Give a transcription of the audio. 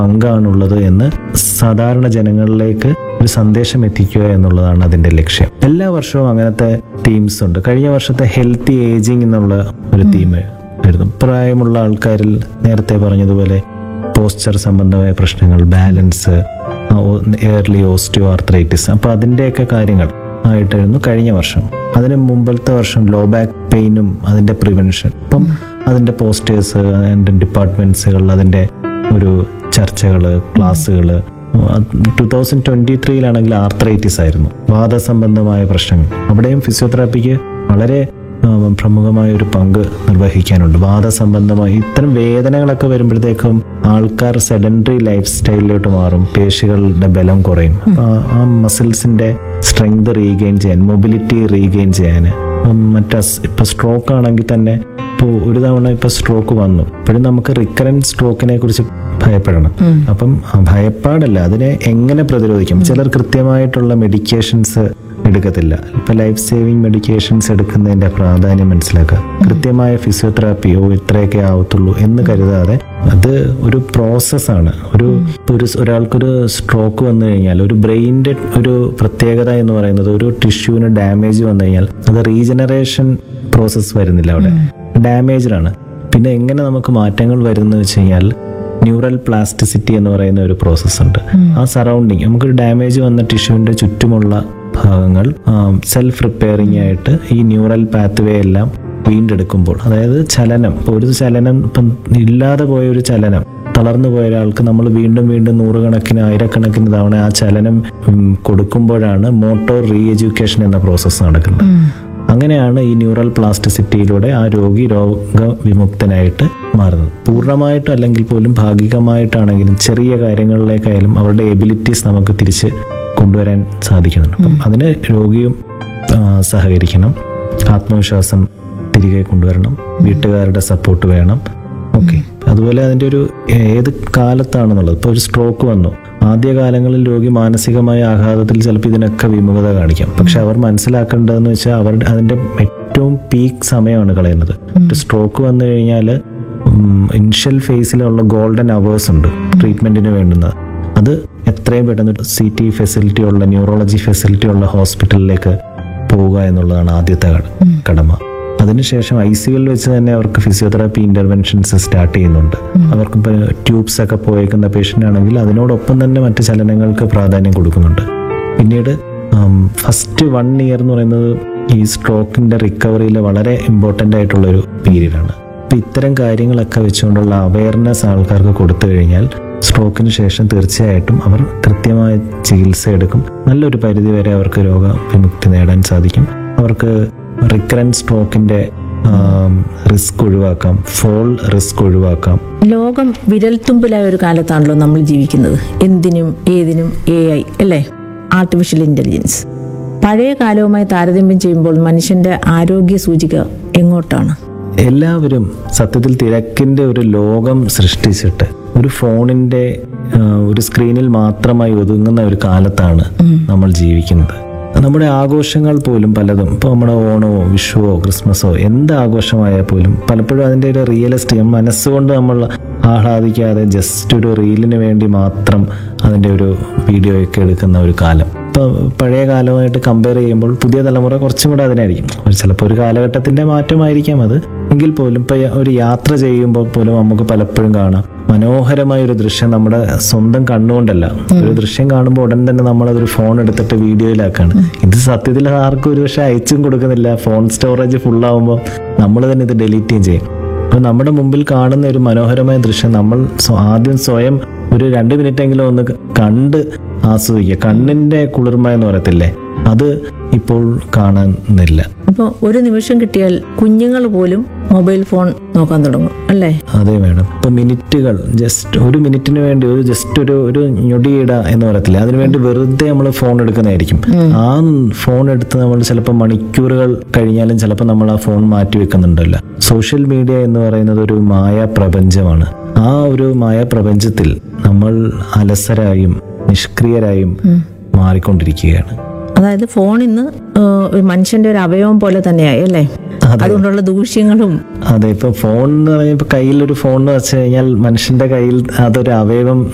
പങ്കാണുള്ളത് എന്ന് സാധാരണ ജനങ്ങളിലേക്ക് ഒരു സന്ദേശം എത്തിക്കുക എന്നുള്ളതാണ് അതിന്റെ ലക്ഷ്യം എല്ലാ വർഷവും അങ്ങനത്തെ തീംസ് ഉണ്ട് കഴിഞ്ഞ വർഷത്തെ ഹെൽത്തി ഏജിങ് എന്നുള്ള ഒരു തീം ആയിരുന്നു പ്രായമുള്ള ആൾക്കാരിൽ നേരത്തെ പറഞ്ഞതുപോലെ പോസ്ചർ സംബന്ധമായ പ്രശ്നങ്ങൾ ബാലൻസ് എയർലി ഓസ്റ്റിയോ ആർത്രൈറ്റിസ് അപ്പൊ അതിന്റെയൊക്കെ കാര്യങ്ങൾ ആയിട്ടായിരുന്നു കഴിഞ്ഞ വർഷം അതിന് മുമ്പത്തെ വർഷം ലോ ബാക്ക് പെയിനും അതിന്റെ പ്രിവെൻഷൻ അപ്പം അതിന്റെ പോസ്റ്റേഴ്സ് അതിന്റെ ഡിപ്പാർട്ട്മെന്റ്സുകൾ അതിന്റെ ഒരു ചർച്ചകൾ ക്ലാസ്സുകൾ ടു തൗസൻഡ് ട്വന്റി ത്രീയിലാണെങ്കിൽ ആർത്രൈറ്റിസ് ആയിരുന്നു വാദസംബന്ധമായ പ്രശ്നങ്ങൾ അവിടെയും ഫിസിയോതെറാപ്പിക്ക് വളരെ ആ, പ്രമുഖമായ ഒരു പങ്ക് നിർവഹിക്കാനുണ്ട് വാദസംബന്ധമായി ഇത്തരം വേദനകളൊക്കെ വരുമ്പോഴത്തേക്കും ആൾക്കാർ സെഡൻഡറി ലൈഫ് സ്റ്റൈലിലോട്ട് മാറും പേശികളുടെ ബലം കുറയും അപ്പൊ ആ- ആ മസിൽസിന്റെ സ്ട്രെങ്ത് റീഗെയിൻ ചെയ്യാൻ മൊബിലിറ്റി റീഗെയിൻ ചെയ്യാൻ മറ്റേ ഇപ്പൊ സ്ട്രോക്ക് ആണെങ്കിൽ തന്നെ ഇപ്പോൾ ഒരു തവണ ഇപ്പൊ സ്ട്രോക്ക് വന്നു ഇപ്പോഴും നമുക്ക് റിക്കറന്റ് സ്ട്രോക്കിനെ കുറിച്ച് ഭയപ്പെടണം അപ്പം ആ ഭയപ്പാടല്ല അതിനെ എങ്ങനെ പ്രതിരോധിക്കാം ചിലർ കൃത്യമായിട്ടുള്ള മെഡിക്കേഷൻസ് എടുക്കത്തില്ല ഇപ്പൊ ലൈഫ് സേവിങ് മെഡിക്കേഷൻസ് എടുക്കുന്നതിന്റെ പ്രാധാന്യം മനസ്സിലാക്കുക കൃത്യമായ ഫിസിയോതെറാപ്പി ഓ ഇത്രയൊക്കെ ആവത്തുള്ളൂ എന്ന് കരുതാതെ അത് ഒരു പ്രോസസ്സാണ് ഒരു ഇപ്പൊ ഒരു ഒരാൾക്കൊരു സ്ട്രോക്ക് വന്നു കഴിഞ്ഞാൽ ഒരു ബ്രെയിനിന്റെ ഒരു പ്രത്യേകത എന്ന് പറയുന്നത് ഒരു ടിഷ്യൂവിന് ഡാമേജ് വന്നു കഴിഞ്ഞാൽ അത് റീജനറേഷൻ പ്രോസസ്സ് വരുന്നില്ല അവിടെ ഡാമേജ്ഡ് ആണ് പിന്നെ എങ്ങനെ നമുക്ക് മാറ്റങ്ങൾ വരുന്നു വെച്ച് കഴിഞ്ഞാൽ ന്യൂറൽ പ്ലാസ്റ്റിസിറ്റി എന്ന് പറയുന്ന ഒരു പ്രോസസ്സ് ഉണ്ട് ആ സറൗണ്ടിങ് നമുക്കൊരു ഡാമേജ് വന്ന ടിഷ്യൂവിന്റെ ചുറ്റുമുള്ള ഭാഗങ്ങൾ സെൽഫ് റിപ്പയറിംഗ് ആയിട്ട് ഈ ന്യൂറൽ പാത്വേ എല്ലാം വീണ്ടെടുക്കുമ്പോൾ അതായത് ചലനം ഇപ്പൊ ഒരു ചലനം ഇപ്പം ഇല്ലാതെ പോയ ഒരു ചലനം തളർന്നു പോയ ഒരാൾക്ക് നമ്മൾ വീണ്ടും വീണ്ടും നൂറുകണക്കിന് ആയിരക്കണക്കിന് തവണ ആ ചലനം ഉം, കൊടുക്കുമ്പോഴാണ് മോട്ടോർ റീ എഡ്യൂക്കേഷൻ എന്ന പ്രോസസ്സ് നടക്കുന്നത് അങ്ങനെയാണ് ഈ ന്യൂറൽ പ്ലാസ്റ്റിസിറ്റിയിലൂടെ ആ രോഗി രോഗവിമുക്തനായിട്ട് മാറുന്നത് പൂർണ്ണമായിട്ടും അല്ലെങ്കിൽ പോലും ഭാഗികമായിട്ടാണെങ്കിലും ചെറിയ കാര്യങ്ങളിലേക്കായാലും അവരുടെ എബിലിറ്റീസ് നമുക്ക് തിരിച്ച് കൊണ്ടുവരാൻ സാധിക്കുന്നുണ്ട് അപ്പം അതിന് രോഗിയും ആ, സഹകരിക്കണം ആത്മവിശ്വാസം തിരികെ കൊണ്ടുവരണം വീട്ടുകാരുടെ സപ്പോർട്ട് വേണം ഓക്കെ അതുപോലെ അതിൻ്റെ ഒരു ഏത് കാലത്താണെന്നുള്ളത് ഇപ്പോൾ ഒരു സ്ട്രോക്ക് വന്നു ആദ്യകാലങ്ങളിൽ രോഗി മാനസികമായ ആഘാതത്തിൽ ചിലപ്പോൾ ഇതിനൊക്കെ വിമുഖത കാണിക്കാം പക്ഷെ അവർ മനസ്സിലാക്കേണ്ടതെന്ന് വെച്ചാൽ അവരുടെ അതിൻ്റെ ഏറ്റവും പീക്ക് സമയമാണ് കളയുന്നത് ഒരു സ്ട്രോക്ക് വന്നു കഴിഞ്ഞാൽ ഇനിഷ്യൽ ഫേസിലുള്ള ഗോൾഡൻ അവേഴ്സ് ഉണ്ട് ട്രീറ്റ്മെന്റിന് വേണ്ടുന്നത് അത് എത്രയും പെട്ടെന്ന് സി ടി ഫെസിലിറ്റി ഉള്ള ന്യൂറോളജി ഫെസിലിറ്റി ഉള്ള ഹോസ്പിറ്റലിലേക്ക് പോവുക എന്നുള്ളതാണ് ആദ്യത്തെ കട- കടമ അതിനുശേഷം ഐ സിയുവിൽ വെച്ച് തന്നെ അവർക്ക് ഫിസിയോതെറാപ്പി ഇന്റർവെൻഷൻസ് സ്റ്റാർട്ട് ചെയ്യുന്നുണ്ട് അവർക്ക് ഇപ്പോൾ ട്യൂബ്സ് ഒക്കെ പോയേക്കുന്ന പേഷ്യൻ്റ് ആണെങ്കിൽ അതിനോടൊപ്പം തന്നെ മറ്റ് ചലനങ്ങൾക്ക് പ്രാധാന്യം കൊടുക്കുന്നുണ്ട് പിന്നീട് ഫസ്റ്റ് വൺ ഇയർ എന്ന് പറയുന്നത് ഈ സ്ട്രോക്കിന്റെ റിക്കവറിയിൽ വളരെ ഇമ്പോർട്ടൻ്റ് ആയിട്ടുള്ളൊരു പീരീഡാണ് അപ്പം ഇത്തരം കാര്യങ്ങളൊക്കെ വെച്ചുകൊണ്ടുള്ള അവയർനെസ് ആൾക്കാർക്ക് കൊടുത്തു കഴിഞ്ഞാൽ സ്ട്രോക്കിന് ശേഷം തീർച്ചയായിട്ടും അവർ കൃത്യമായ ചികിത്സ എടുക്കും നല്ലൊരു പരിധി വരെ അവർക്ക് രോഗവിമുക്തി നേടാൻ സാധിക്കും അവർക്ക് റിക്കറൻറ്റ് സ്ട്രോക്കിന്റെ റിസ്ക് ഒഴിവാക്കാം ഫോൾ റിസ്ക് ഒഴിവാക്കാം ലോകം വിരൽത്തുമ്പിലായ ഒരു കാലത്താണല്ലോ നമ്മൾ ജീവിക്കുന്നത് എന്തിനും ഏതിനും എ ഐ അല്ലേ ആർട്ടിഫിഷ്യൽ ഇന്റലിജൻസ് പഴയ കാലവുമായി താരതമ്യം ചെയ്യുമ്പോൾ മനുഷ്യന്റെ ആരോഗ്യ സൂചിക എങ്ങോട്ടാണ് എല്ലാവരും സത്യത്തിൽ തിരക്കിന്റെ ഒരു ലോകം സൃഷ്ടിച്ചിട്ട് ഒരു ഫോണിന്റെ ആ, ഒരു സ്ക്രീനിൽ മാത്രമായി ഒതുങ്ങുന്ന ഒരു കാലത്താണ് നമ്മൾ ജീവിക്കുന്നത് നമ്മുടെ ആഘോഷങ്ങൾ പോലും പലതും ഇപ്പോൾ നമ്മുടെ ഓണമോ വിഷുവോ ക്രിസ്മസോ എന്ത് ആഘോഷമായാൽ പോലും പലപ്പോഴും അതിൻ്റെ ഒരു റിയലിസ്റ്റിക് മനസ്സുകൊണ്ട് നമ്മൾ ആഹ്ലാദിക്കാതെ ജസ്റ്റ് ഒരു റീലിന് വേണ്ടി മാത്രം അതിൻ്റെ ഒരു വീഡിയോ ഒക്കെ എടുക്കുന്ന ഒരു കാലം ഇപ്പോൾ പഴയ കാലമായിട്ട് കമ്പയർ ചെയ്യുമ്പോൾ പുതിയ തലമുറ കുറച്ചും കൂടെ അതിനായിരിക്കും ഒരു ചിലപ്പോൾ ഒരു കാലഘട്ടത്തിന്റെ മാറ്റമായിരിക്കാം അത് എങ്കിൽ പോലും ഇപ്പൊ ഒരു യാത്ര ചെയ്യുമ്പോൾ പോലും നമുക്ക് പലപ്പോഴും കാണാം മനോഹരമായ ഒരു ദൃശ്യം നമ്മുടെ സ്വന്തം കണ്ണുകൊണ്ടല്ല ഒരു ദൃശ്യം കാണുമ്പോൾ ഉടൻ തന്നെ നമ്മൾ അതൊരു ഫോൺ എടുത്തിട്ട് വീഡിയോയിലാക്കാണ് ഇത് സത്യത്തിൽ ആർക്കും ഒരു പക്ഷെ അയച്ചും കൊടുക്കുന്നില്ല ഫോൺ സ്റ്റോറേജ് ഫുള്ളാവുമ്പോൾ നമ്മൾ തന്നെ ഇത് ഡിലീറ്റ് ചെയ്യും അപ്പൊ നമ്മുടെ മുമ്പിൽ കാണുന്ന ഒരു മനോഹരമായ ദൃശ്യം നമ്മൾ സ്വ- ആദ്യം സ്വയം ഒരു രണ്ട് മിനിറ്റ് എങ്കിലും ഒന്ന് കണ്ട് ആസ്വദിക്കുക കണ്ണിന്റെ കുളിർമ എന്ന് പറയത്തില്ലേ അത് ഇപ്പോൾ കാണുന്നില്ല അപ്പോൾ ഒരു നിമിഷം കിട്ടിയാൽ കുഞ്ഞുങ്ങൾ പോലും മൊബൈൽ ഫോൺ നോക്കാൻ തുടങ്ങും അല്ലേ അതെ മേഡം ഇപ്പൊ മിനിറ്റുകൾ ജസ്റ്റ് ഒരു മിനിറ്റിന് വേണ്ടി ഒരു ജസ്റ്റ് ഒരു ഒരു ഞൊടിയിട എന്ന് പറയത്തില്ല അതിനു വേണ്ടി വെറുതെ നമ്മൾ ഫോൺ എടുക്കുന്നതായിരിക്കും ആ ഫോൺ എടുത്ത് നമ്മൾ ചിലപ്പോൾ മണിക്കൂറുകൾ കഴിഞ്ഞാലും ചിലപ്പോൾ നമ്മൾ ആ ഫോൺ മാറ്റി വെക്കുന്നുണ്ടല്ലോ സോഷ്യൽ മീഡിയ എന്ന് പറയുന്നത് ഒരു മായ പ്രപഞ്ചമാണ് ആ ഒരു മായ പ്രപഞ്ചത്തിൽ നമ്മൾ അലസരായും നിഷ്ക്രിയരായും മാറിക്കൊണ്ടിരിക്കുകയാണ് അതായത് ഫോൺ ഇന്ന് ഏഹ്, ഒരു മനുഷ്യന്റെ ഒരു അവയവം പോലെ തന്നെയായി അല്ലേ അതുകൊണ്ടുള്ള ദൂഷ്യങ്ങളും അതെ ഇപ്പൊ ഫോൺ എന്ന് പറഞ്ഞാൽ ഇപ്പൊ കയ്യിൽ ഒരു ഫോൺ വെച്ച് കഴിഞ്ഞാൽ മനുഷ്യന്റെ കയ്യിൽ അതൊരു അവയവം